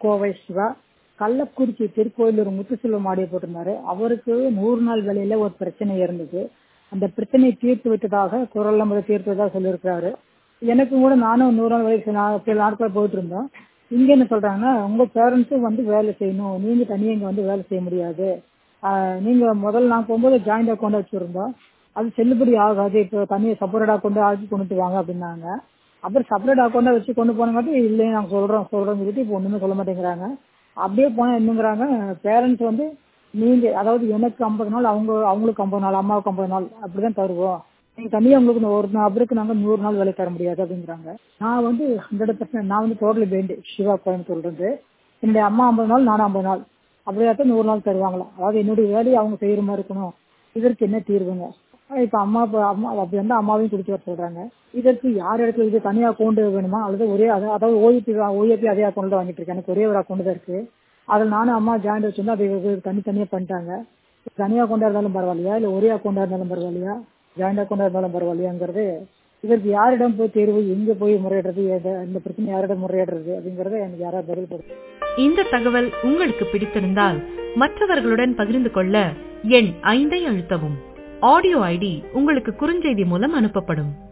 Kovai Siva Kallakurichi Tirukoilur Muthuselvam audio போட்டிருந்தாரு அவருக்கு நூறு நாள் வேலையில ஒரு பிரச்சனை இருந்தது அந்த பிரச்சனையை தீர்த்து விட்டதாக குரல் நம்பரை தீர்த்து விட்டதாக சொல்லியிருக்காரு எனக்கும் கூட நானும் நூறு நாள் வேலைக்கு நான் சில நாட்கள் போயிட்டு இருந்தோம் இங்க என்ன சொல்றாங்கன்னா உங்க பேரண்ட்ஸும் வந்து வேலை செய்யணும் நீங்க தனியாக இங்க வந்து வேலை செய்ய முடியாது ஆஹ் நீங்க முதல்ல நான் போகும்போது ஜாயிண்ட் அக்கௌண்ட் வச்சிருந்தோம் அது செல்லுபடி ஆகாது இப்போ தனியாக செப்பரேட் அக்கௌண்ட் ஆக்கி கொண்டுட்டு வாங்க அப்படின்னாங்க அப்புறம் செப்பரேட் அக்கௌண்ட்டை வச்சு கொண்டு போனங்காட்டி இல்லை நாங்கள் சொல்கிறோம் சொல்கிறோம் சொல்லிட்டு இப்போ ஒன்றுமே சொல்ல மாட்டேங்கிறாங்க அப்படியே போனால் என்னங்கிறாங்க பேரண்ட்ஸ் வந்து நீங்கள் அதாவது எனக்கு ஐம்பது நாள் அவங்க அவங்களுக்கு ஐம்பது நாள் அம்மாவுக்கு ஐம்பது நாள் அப்படி தான் தருவோம் நீங்கள் தனியாக உங்களுக்கு ஒரு நபருக்கு நாங்கள் நூறு நாள் வேலை தர முடியாது அப்படிங்கிறாங்க நான் வந்து ஹண்ட்ரட் பர்சன்ட் நான் வந்து டோட்டலி பெயிண்டு சிவா கோயம்புத்தூர்லேருந்து என்னுடைய அம்மா ஐம்பது நாள் நானும் ஐம்பது நாள் அப்படியாத்தான் நூறு நாள் தருவாங்களா அதாவது என்னுடைய வேலையை அவங்க செய்கிற மாதிரி இருக்கணும் இதற்கு என்ன தீர்வுங்க இப்போ அம்மா இப்போ அம்மா அப்படி வந்து அம்மாவையும் குடிச்சு வர சொல்கிறாங்க இதற்கு யார் இடத்துல இது தனி அக்கௌண்ட் வேணுமா அல்லது ஒரே அதாவது அதாவது ஓஏபி ஓஏபி அதே அக்கௌண்ட்டில் வாங்கிட்டு இருக்கேன் எனக்கு ஒரே ஒரு அக்கௌண்ட் தான் இருக்குது அதில் நானும் அம்மா ஜாயிண்ட் வச்சிருந்தா அது தனித்தனியாக பண்ணிட்டாங்க தனி அக்கௌண்ட்டாக இருந்தாலும் பரவாயில்லையா இல்லை ஒரே அக்கௌண்ட்டாக இருந்தாலும் பரவாயில்லையா ஜாயிண்ட் அக்கௌண்ட்டாக இருந்தாலும் பரவாயில்லையாங்கிறது இதற்கு யாரிடம் போய் தேர்வு எங்கே போய் முறையிடுறது எத- இந்த பிரச்சனை யாரிடம் முறையிடுறது அப்படிங்கிறத எனக்கு யாராவது பதில் கொடுக்கும் இந்த தகவல் உங்களுக்கு பிடித்திருந்தால் மற்றவர்களுடன் பகிர்ந்து கொள்ள எண் ஐந்தை அழுத்தவும் ஆடியோ ஐடி உங்களுக்கு குறுஞ்செய்தி மூலம் அனுப்பப்படும்